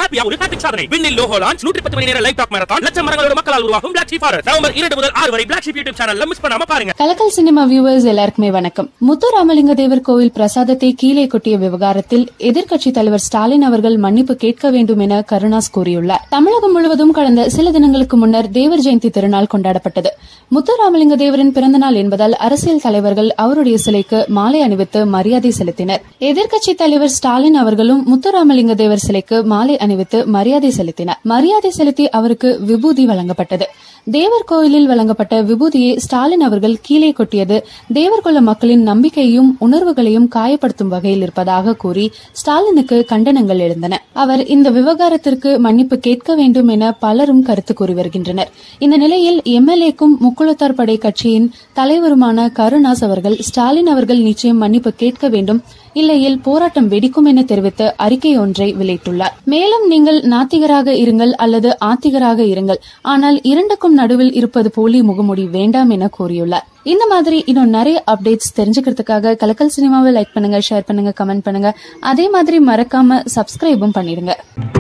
ஹாப்பியா ஒரு ஹாப்பிக் சாதனை விண்ணில் லோகோ லான்ச் நூற்றி பத்து மணி நேர லைவ் டாக் மேரத்தான் லட்சம் மரங்களோட மக்களால் உருவாகும் பிளாக் ஷீப் ஃபாரஸ்ட் நவம்பர் இரண்டு முதல் ஆறு வரை பிளாக் ஷீப் யூடியூப் சேனல்ல மிஸ் பண்ணாம பாருங்க கலக்கல் சினிமா வியூவர்ஸ் எல்லாருக்குமே வணக்கம் முத்து ராமலிங்க தேவர் கோவில் பிரசாதத்தை கீழே கொட்டிய விவகாரத்தில் எதிர்க்கட்சி தலைவர் ஸ்டாலின் அவர்கள் மன்னிப்பு கேட்க வேண்டும் என கருணாஸ் கூறியுள்ளார் தமிழகம் முழுவதும் கடந்த சில தினங்களுக்கு முன்னர் தேவர் ஜெயந்தி திருநாள் கொண்டாடப்பட்டது முத்து ராமலிங்க தேவரின் பிறந்தநாள் என்பதால் அரசியல் தலைவர்கள் அவருடைய சிலைக்கு மாலை அணிவித்து மரியாதை செலுத்தினர் எதிர்க்கட்சி தலைவர் ஸ்டாலின் அவர்களும் முத்துராமலிங்க தேவர் சிலைக்கு மாலை அணிவித்து மரியாதை செலுத்தினார் மரியாதை செலுத்தி அவருக்கு விபூதி வழங்கப்பட்டது தேவர் கோயிலில் வழங்கப்பட்ட விபூதியை ஸ்டாலின் அவர்கள் கீழே கொட்டியது தேவர்குல மக்களின் நம்பிக்கையையும் உணர்வுகளையும் காயப்படுத்தும் வகையில் இருப்பதாக கூறி ஸ்டாலினுக்கு கண்டனங்கள் எழுந்தன அவர் இந்த விவகாரத்திற்கு மன்னிப்பு கேட்க வேண்டும் என பலரும் கருத்து கூறி வருகின்றனர் இந்த நிலையில் எம்எல்ஏக்கும் முக்குளத்தார் படை கட்சியின் தலைவருமான கருணாஸ் அவர்கள் ஸ்டாலின் அவர்கள் நிச்சயம் மன்னிப்பு கேட்க வேண்டும் இல்லையில் போராட்டம் வெடிக்கும் என தெரிவித்து அறிக்கை ஒன்றை வெளியிட்டுள்ளார் மேலும் நீங்கள் நாத்திகராக இருங்கள் அல்லது ஆத்திகராக இருங்கள் ஆனால் இரண்டுக்கும் நடுவில் இருப்பது போலி முகமுடி வேண்டாம் என கூறியுள்ளார் இந்த மாதிரி இன்னும் நிறைய அப்டேட்ஸ் தெரிஞ்சுக்கிறதுக்காக கலக்கல் சினிமாவை லைக் பண்ணுங்க ஷேர் பண்ணுங்க கமெண்ட் பண்ணுங்க அதே மாதிரி மறக்காம சப்ஸ்கிரைபும் பண்ணிடுங்க